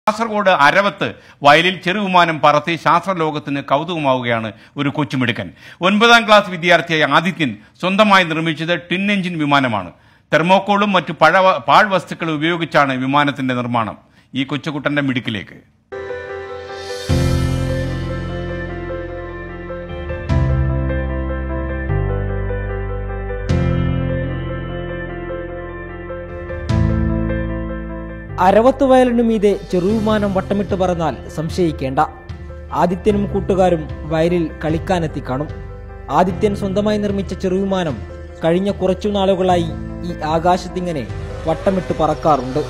കാസർഗോഡ് അരവത്ത് വയലിൽ ചെറുവിമാനം പറത്തി ശാസ്ത്രലോകത്തിന് കൗതുകമാവുകയാണ് ഒരു കൊച്ചുമിടുക്കൻ ഒൻപതാം ക്ലാസ് വിദ്യാർത്ഥിയായ ആദിത്യൻ സ്വന്തമായി നിർമ്മിച്ചത് ടിൻ എഞ്ചിൻ വിമാനമാണ് തെർമോക്കോളും മറ്റു പഴ പാഴ്വസ്തുക്കളും ഉപയോഗിച്ചാണ് വിമാനത്തിന്റെ നിർമ്മാണം ഈ കൊച്ചുകുട്ടന്റെ മിടുക്കിലേക്ക് അരവത്ത് വയലിനു മീതെ ചെറുവിമാനം വട്ടമിട്ട് പറന്നാൽ സംശയിക്കേണ്ട ആദിത്യനും കൂട്ടുകാരും വയലിൽ കളിക്കാനെത്തി കാണും ആദിത്യൻ സ്വന്തമായി നിർമ്മിച്ച ചെറുവിമാനം കഴിഞ്ഞ കുറച്ചു നാളുകളായി ഈ ആകാശത്തിങ്ങനെ വട്ടമിട്ട് പറക്കാറുണ്ട്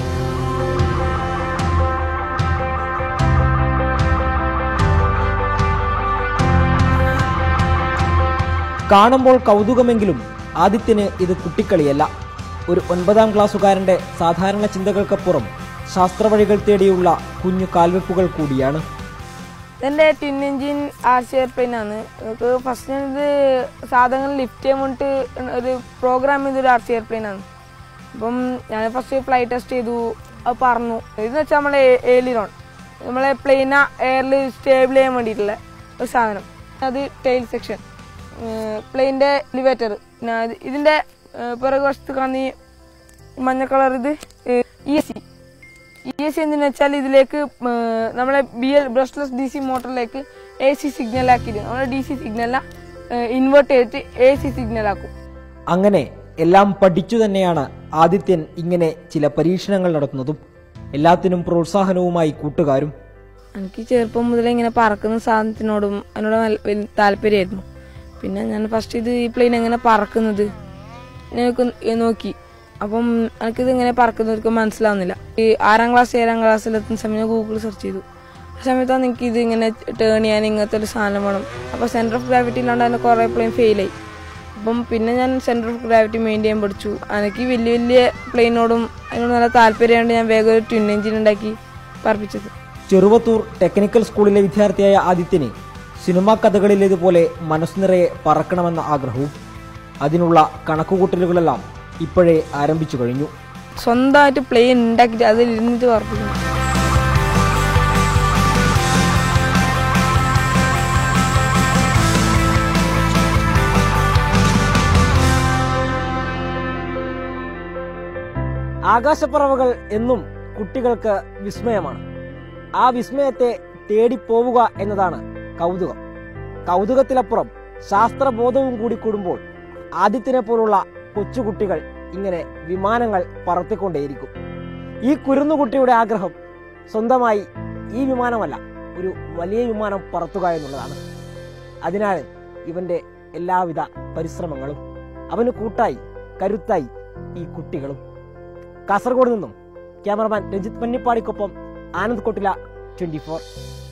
കാണുമ്പോൾ കൗതുകമെങ്കിലും ആദിത്യന് ഇത് കുട്ടിക്കളിയല്ല ഒരു ഒൻപതാം ക്ലാസ്സുകാരന്റെ സാധാരണ ചിന്തകൾക്കപ്പുറം ശാസ്ത്രവഴികൾ തേടിയുള്ള കുഞ്ഞു കാൽവെപ്പുകൾ കൂടിയാണ് ഇതെന്റെ twin engine R C airplane ആണ് നമുക്ക് ഫസ്റ്റ് ഇത് സാധനങ്ങൾ ലിഫ്റ്റ് ചെയ്യാൻ വേണ്ടിട്ട് ഒരു പ്രോഗ്രാം ചെയ്തൊരു ആർ സി എയർപ്ലെയിൻ ആണ് അപ്പം ഞാൻ ഫസ്റ്റ് ഫ്ലൈറ്റ് ടെസ്റ്റ് ചെയ്തു അത് പറന്നു ഇതെന്ന് വെച്ചാൽ നമ്മളെ ഏലിറോൺ നമ്മളെ പ്ലെയിന എയറിൽ സ്റ്റേബിൾ ചെയ്യാൻ വേണ്ടിയിട്ടുള്ള ഒരു സാധനം അത് ടെയിൽ സെക്ഷൻ പ്ലെയിൻ്റെ ലിവേറ്റർ പിന്നെ അത് ഇതിൻ്റെ പിറകു വശത്ത് കാണുന്ന ഈ മഞ്ഞ കളർ ഇത് E S C E S C എന്തെന്ന് വെച്ചാൽ ഇതിലേക്ക് ഉം, നമ്മളെ B L brushless D C മോട്ടറിലേക്ക് എ സി സിഗ്നൽ ആക്കിയിട്ട് നമ്മളെ ഡി സി സിഗ്നല ഇൻവേർട്ട് ചെയ്തിട്ട് എ സി സിഗ്നൽ ആക്കും അങ്ങനെ എല്ലാം പഠിച്ചു തന്നെയാണ് ആദിത്യൻ ഇങ്ങനെ ചില പരീക്ഷണങ്ങൾ നടത്തുന്നതും എല്ലാത്തിനും പ്രോത്സാഹനവുമായി കൂട്ടുകാരും എനിക്ക് ചെറുപ്പം മുതലേ ഇങ്ങനെ പറക്കുന്ന സാധനത്തിനോടും അതിനോട് നല്ല വലിയ താല്പര്യമായിരുന്നു പിന്നെ ഞാൻ ഫസ്റ്റ് ഇത് ഈ പ്ലെയിൻ എങ്ങനെ പറക്കുന്നത് എനിക്ക് നോക്കി അപ്പം എനിക്കിത് ഇങ്ങനെ പറക്കുന്നവർക്ക് മനസ്സിലാവുന്നില്ല ഈ ആറാം ക്ലാസ് ഏഴാം ക്ലാസ്സിലെത്തുന്ന സമയം ഗൂഗിൾ സെർച്ച് ചെയ്തു ആ സമയത്താണ് എനിക്ക് ഇത് ഇങ്ങനെ ടേൺ ചെയ്യാൻ ഇങ്ങനത്തെ ഒരു സാധനം വേണം അപ്പോൾ സെൻറ്റർ ഓഫ് ഗ്രാവിറ്റി ഇല്ലാണ്ട് അതിന് കുറേ പ്ലെയിൻ ഫെയിലായി അപ്പം പിന്നെ ഞാൻ സെൻറ്റർ ഓഫ് ഗ്രാവിറ്റി മെയിൻ ചെയ്യാൻ പഠിച്ചു എനിക്ക് വലിയ വലിയ പ്ലെയിനോടും അതിനോട് നല്ല താല്പര്യമുണ്ട് ഞാൻ വേഗം ഒരു ട്വിൻ എഞ്ചിൻ ഉണ്ടാക്കി പറപ്പിച്ചത് ചെറുവത്തൂർ ടെക്നിക്കൽ സ്കൂളിലെ വിദ്യാർത്ഥിയായ ആദിത്യന് സിനിമാ കഥകളിലേതുപോലെ മനസ്സു നിറയെ പറക്കണമെന്ന ആഗ്രഹവും അതിനുള്ള കണക്കുകൂട്ടലുകളെല്ലാം ഇപ്പോഴേ ആരംഭിച്ചു കഴിഞ്ഞു സ്വന്തമായിട്ട് പ്ലെയിൻ ഉണ്ടാക്കിയിട്ട് അതിൽ ഇരുന്നിട്ട് പറപ്പിക്കണം ആകാശപ്പറവകൾ എന്നും കുട്ടികൾക്ക് വിസ്മയമാണ് ആ വിസ്മയത്തെ തേടിപ്പോവുക എന്നതാണ് കൗതുകം കൗതുകത്തിലപ്പുറം ശാസ്ത്രബോധവും കൂടി കൂടുമ്പോൾ ആദിത്യനെ പോലുള്ള കൊച്ചുകുട്ടികൾ ഇങ്ങനെ വിമാനങ്ങൾ പറത്തിക്കൊണ്ടേയിരിക്കും ഈ കുരുന്നുകുട്ടിയുടെ ആഗ്രഹം സ്വന്തമായി ഈ വിമാനമല്ല ഒരു വലിയ വിമാനം പറത്തുക എന്നുള്ളതാണ് അതിനാൽ ഇവന്റെ എല്ലാവിധ പരിശ്രമങ്ങളും അവന് കൂട്ടായി കരുത്തായി ഈ കുട്ടികളും കാസർഗോഡ് നിന്നും ക്യാമറമാൻ രഞ്ജിത്ത് പന്നിപ്പാടിക്കൊപ്പം ആനന്ദ് കൊട്ടില ട്വന്റി